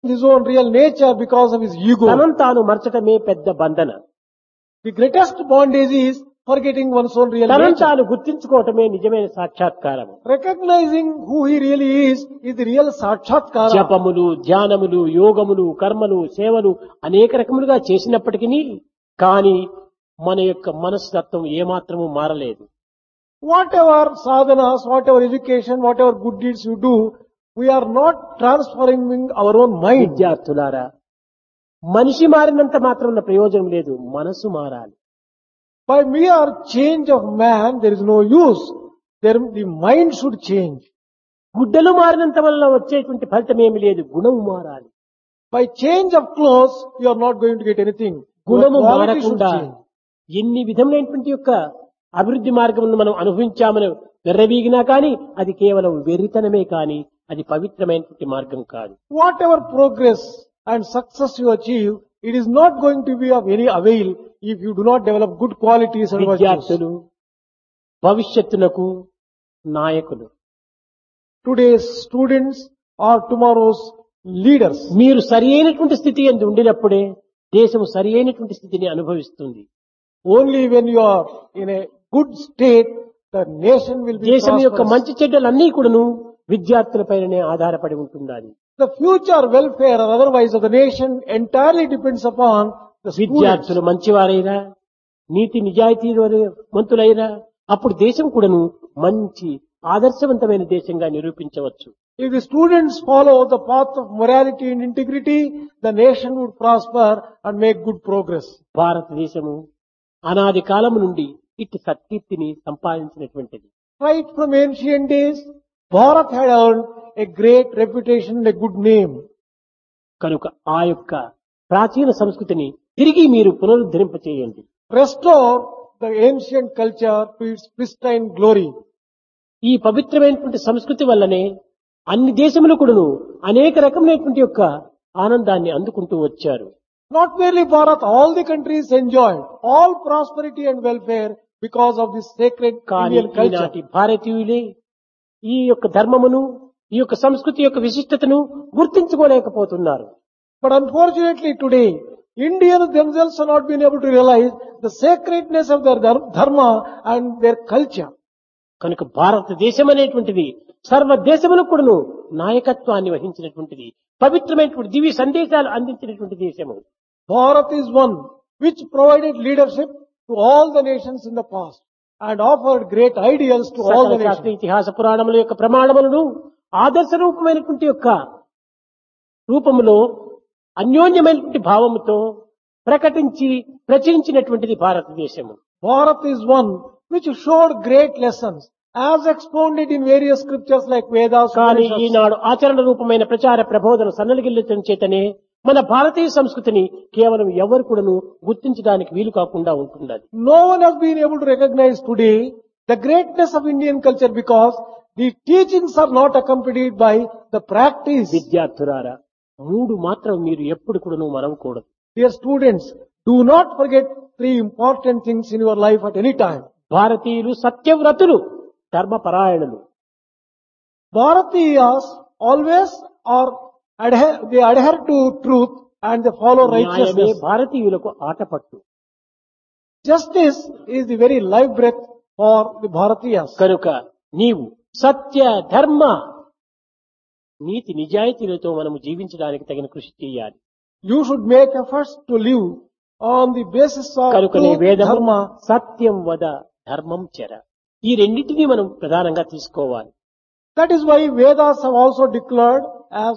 his own real nature because of his ego. తనం తాను మరచటమే పెద్ద బంధన The greatest bondage is forgetting one's own real తనం nature. తాను గుర్తించుకోవటమే నిజమైన సాక్షాత్కారం Recognizing who he really is is the real sakshatkara. జపములు ధ్యానములు యోగములు కర్మలు సేవలు అనేక రకములుగా చేసినప్పటికీ కానీ మన యొక్క మనస్తత్వం ఏమాత్రము మారలేదు Whatever sadhanas, whatever education, whatever good deeds you do, we are not transforming our own mind. విద్యార్థులారా మనిషి మారినంత మాత్రం ప్రయోజనం లేదు మనసు మారాలి By mere change of man, there is no use. There, the mind should change. గుడ్డలు మారినంత వల్ల వచ్చేటువంటి ఫలితం ఏమి లేదు గుణము మారాలి By change of clothes, you are not going to get anything. Your గుణము quality should మారకుండా change. ఎన్ని విధములైనటువంటి యొక్క అభివృద్ధి మార్గములను మనం అనుభవించామని వెర్రవీగినా కానీ అది కేవలం వెర్రితనమే కానీ అది పవిత్రమైనటువంటి మార్గం కాదు Whatever progress and success you achieve, it is not going to be of any avail if you do not develop good qualities and virtues. విద్యార్థులు భవిష్యత్తునకు నాయకులు Today's students are tomorrow's leaders. మీరు సరి అయినటువంటి స్థితి ఎందు ఉండినప్పుడే దేశము సరి అయినటువంటి స్థితిని అనుభవిస్తుంది Only when you are in a good state, the nation will be దేశం యొక్క prosperous. మంచి చెడ్డలన్నీ కూడాను విద్యార్థులపైననే ఆధారపడి ఉంటున్నది The future welfare or otherwise of the nation entirely depends upon the students. విద్యార్థులు మంచివారైరా నీతి నిజాయితీ మంతులైరా అప్పుడు దేశం కూడాను మంచి ఆదర్శవంతమైన దేశంగా నిరూపించవచ్చు If the students follow the path of morality and integrity, the nation would prosper and make good progress. భారతదేశము అనాది కాలము నుండి ఇట్టి సత్కీర్తిని సంపాదించినటువంటిది Right from ancient days, Bharat had earned a great reputation and a good name. కనుక ఆ యొక్క ప్రాచీన సంస్కృతిని తిరిగి మీరు పునరుద్ధరింపచేయండి Restore the ancient culture to its pristine glory. ఈ పవిత్రమైనటువంటి సంస్కృతి వల్లనే అన్ని దేశములు కూడాను అనేక రకమైనటువంటి యొక్క ఆనందాన్ని అందుకుంటూ వచ్చారు Not merely Bharat, all the countries enjoyed all prosperity and welfare because of this sacred కానీ Indian culture. ఈనాటి భారతీయులే ఈ యొక్క ధర్మమును ఈ యొక్క సంస్కృతి యొక్క విశిష్టతను గుర్తించుకోలేకపోతున్నారు But unfortunately today, Indians themselves have not been able to realize the sacredness of their dhar- dharma and their culture. కనుక భారతదేశం అనేటువంటిది సర్వ దేశములకు కూడాను నాయకత్వాన్ని వహించినటువంటిది పవిత్రమైనటువంటి దివ్య సందేశాలు అందించినటువంటి దేశము Bharat is one which provided leadership to all the nations in the past and offered great ideals to all the సకల శాస్త్ర nations. ఇతిహాస పురాణముల యొక్క ప్రమాణములను ఆదర్శ రూపమైనటువంటి యొక్క రూపములో అన్యోన్యమైనటువంటి భావముతో ప్రకటించి ప్రచురించినటువంటిది భారతదేశము Bharat is one which showed great lessons as expounded in various scriptures like Vedas. కానీ Upanishads. ఈనాడు ఆచరణ రూపమైన ప్రచార ప్రబోధన సన్నగిల్లటం చేతనే మన భారతీయ సంస్కృతిని కేవలం ఎవరు కూడాను గుర్తించడానికి వీలు కాకుండా ఉంటున్నది No one has been able to recognize today the greatness of Indian culture because the teachings are not accompanied by the practice. విద్యార్థులారా మూడు మాత్రం మీరు ఎప్పుడు కూడాను మరవకూడదు Dear students, do not forget three important things in your life at any time. భారతీయులు సత్యవ్రతులు ధర్మపరాయణులు Bharatiyas always are adhere, they adhere to truth and they follow న్యాయమే righteousness. భారతీయులకు ఆటపట్టు Justice is the very life breath for the Bharatiyas. కనుక నీవు సత్య ధర్మ నీతి నిజాయితీలతో మనము జీవించడానికి తగిన కృషి చేయాలి You should make efforts to live on the basis of కనుకనే truth, వేదము dharma, సత్యం వద ధర్మం చెర ఈ రెండింటినీ మనం ప్రధానంగా తీసుకోవాలి That is why Vedas have also declared as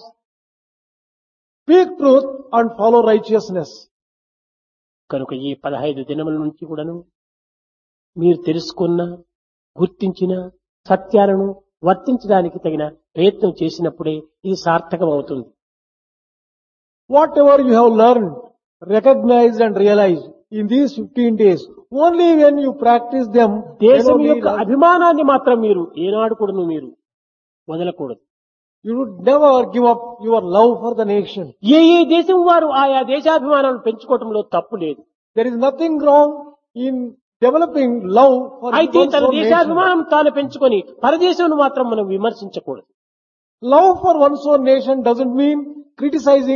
speak truth and follow righteousness. కనుక ఈ పదహైదు దినముల నుంచి కూడాను మీరు తెలుసుకున్న గుర్తించిన సత్యాలను వర్తించడానికి తగిన ప్రయత్నం చేసినప్పుడే ఇది సార్థకం అవుతుంది Whatever you have learned, recognized and realized in these 15 days, only when you practice them, then దేశం only యొక్క you- అభిమానాన్ని మాత్రం మీరు ఏనాడు కూడాను మీరు వదలకూడదు you would never give up your love for the nation. ఏ ఏ దేశం వారు ఆయా దేశాభిమానాలను పెంచుకోవటంలో తప్పు లేదు There is nothing wrong in developing love for అయితే one's తన own nation. దేశాభిమానం తాను పెంచుకొని పరదేశం మాత్రం మనం విమర్శించకూడదు Love for one's own nation doesn't mean criticizing